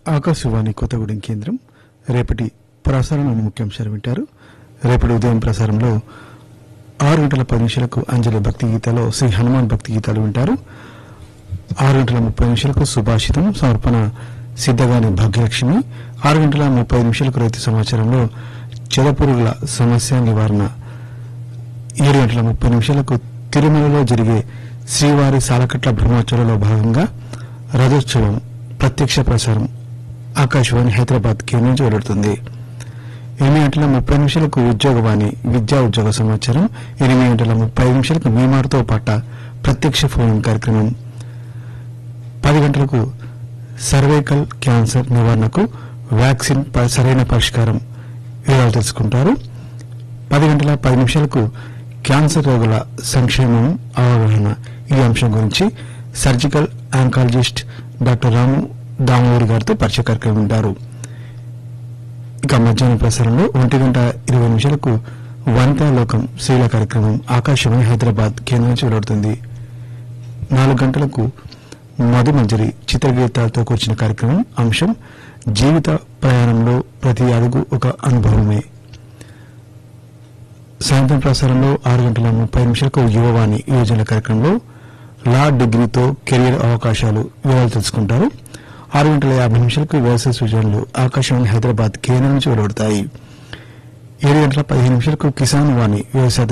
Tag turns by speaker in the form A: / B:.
A: ఆకాశవాణి కొత్తగూడెం కేంద్రం రేపటి ప్రసారంలోని ముఖ్యాంశాలు వింటారు రేపటి ఉదయం ప్రసారంలో ఆరు గంటల పది నిమిషాలకు అంజలి భక్తి గీతాలో శ్రీ హనుమాన్ భక్తి గీతాలు వింటారు ఆరు గంటల ముప్పై నిమిషాలకు సుభాషితం సమర్పణ సిద్ధగాని భాగ్యలక్ష్మి ఆరు గంటల ముప్పై నిమిషాలకు రైతు సమాచారంలో చెదపురుగుల సమస్య నివారణ ఏడు గంటల ముప్పై నిమిషాలకు తిరుమలలో జరిగే శ్రీవారి సాలకట్ల బ్రహ్మోత్సవంలో భాగంగా రథోత్సవం ప్రత్యక్ష ప్రసారం ఆకాశవాణి హైదరాబాద్ కేంద్రం నుంచి వెలువడుతుంది ఎనిమిది గంటల ముప్పై నిమిషాలకు ఉద్యోగవాణి విద్యా ఉద్యోగ సమాచారం ఎనిమిది గంటల ముప్పై నిమిషాలకు మీమార్తో పాట ప్రత్యక్ష ఫోన్ కార్యక్రమం పది గంటలకు సర్వైకల్ క్యాన్సర్ నివారణకు వ్యాక్సిన్ ప- సరైన పరిష్కారం వివరాలు తెలుసుకుంటారు పది గంటల పది నిమిషాలకు క్యాన్సర్ రోగుల సంక్షేమం అవగాహన ఈ అంశం గురించి surgical oncologist doctor Ramu Damodari గారితో పరిచయ కార్యక్రమం ఉంటారు ఇక మధ్యాహ్నం ప్రసారంలో ఒంటి గంట ఇరవై నిమిషాలకు వనితా లోకం స్త్రీల కార్యక్రమం ఆకాశవాణి హైదరాబాద్ కేంద్రం నుంచి వెలువడుతుంది నాలుగు గంటలకు మధుమంజరి చిత్రగీతాలతో కూర్చిన కార్యక్రమం అంశం జీవిత ప్రయాణంలో ప్రతి అడుగు ఒక అనుభవమే సాయంత్రం ప్రసారంలో ఆరు గంటల ముప్పై నిమిషాలకు యువవాణి యువజన కార్యక్రమంలో లా డిగ్రీతో కెరియర్ అవకాశాలు వివరాలు తెలుసుకుంటారు ఆరు గంటల యాభై నిమిషాలకు వ్యవసాయ సూచనలు ఆకాశవాణి హైదరాబాద్ కేంద్రం నుంచి వెలువడతాయి ఏడు గంటల పదిహేను నిమిషాలకు కిసాన్ వాణి వ్యవసాయ